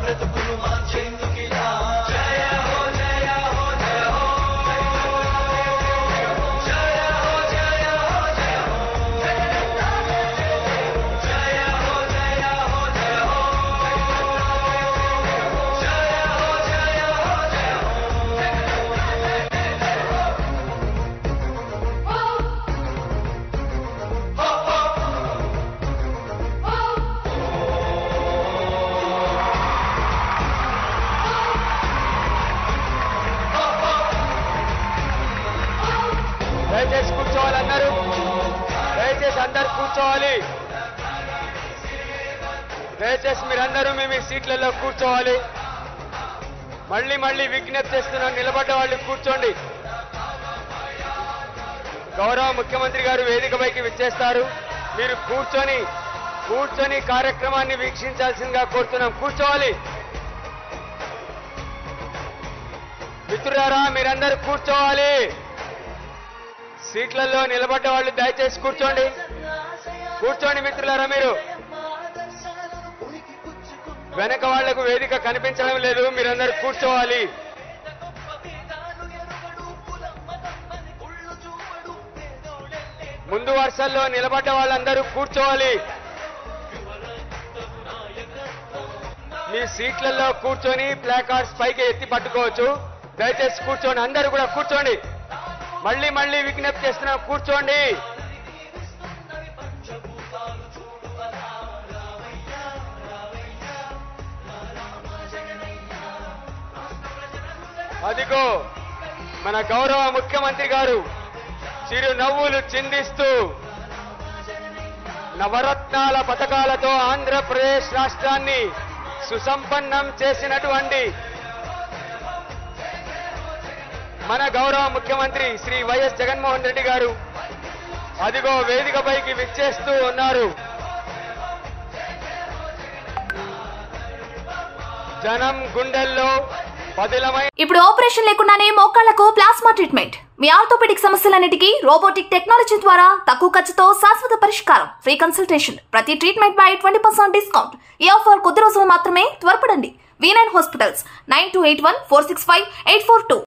బ్రతుకును మార్చేందుకిలా జయ హో జయ హో జయ హో జయ హో జయ హో జయ హో జయ హో జయ హో జయ హో జయ హో జయ హో జయ హో దయచేసి కూర్చోవాలి అందరూ దయచేసి అందరు కూర్చోవాలి దయచేసి మీరందరూ మీ మీ సీట్లలో కూర్చోవాలి మళ్ళీ మళ్ళీ విజ్ఞప్తి చేస్తున్నాం నిలబడ్డ వాళ్ళు కూర్చోండి గౌరవ ముఖ్యమంత్రి గారు వేదికపైకి విచ్చేస్తారు మీరు కూర్చొని కూర్చొని కార్యక్రమాన్ని వీక్షించాల్సిందిగా కోరుతున్నాం కూర్చోవాలి మిత్రులారా మీరందరూ కూర్చోవాలి సీట్లలో నిలబడ్డ వాళ్ళు దయచేసి కూర్చోండి కూర్చోండి మిత్రులారా మీరు వెనక వాళ్లకు వేదిక కనిపించడం లేదు మీరందరూ కూర్చోవాలి ముందు వరుసల్లో నిలబడ్డ వాళ్ళందరూ కూర్చోవాలి మీ సీట్లలో కూర్చొని ప్లాకార్డ్స్ పైకి ఎత్తి పట్టుకోవచ్చు దయచేసి కూర్చోండి అందరూ కూడా కూర్చోండి మళ్ళీ మళ్ళీ విజ్ఞప్తి చేస్తున్నాం కూర్చోండి అదిగో మన గౌరవ ముఖ్యమంత్రి గారు చిరు నవ్వులు చిందిస్తూ నవరత్నాల పథకాలతో ఆంధ్రప్రదేశ్ రాష్ట్రాన్ని సుసంపన్నం చేసినటువంటి మన గౌరవ ముఖ్యమంత్రి శ్రీ వైఎస్ జగన్మోహన్ రెడ్డి గారు అదిగో వేదికపైకి విచ్చేస్తూ ఉన్నారు జనం గుండెల్లో పదిలమై ఇప్పుడు ఆపరేషన్ లేకుండానే మోకాళ్లకు ప్లాస్మా ట్రీట్మెంట్ మీ ఆర్థోపెడిక్ సమస్యలన్నిటికీ రోబోటిక్ టెక్నాలజీ ద్వారా తక్కువ ఖర్చుతో శాశ్వత పరిష్కారం ఫ్రీ కన్సల్టేషన్ ప్రతి ట్రీట్మెంట్ పై ట్వంటీ పర్సెంట్ డిస్కౌంట్ ఈ ఆఫర్ కొద్ది రోజులు మాత్రమే త్వరపడండి V nine hospitals nine two eight one four six five eight four two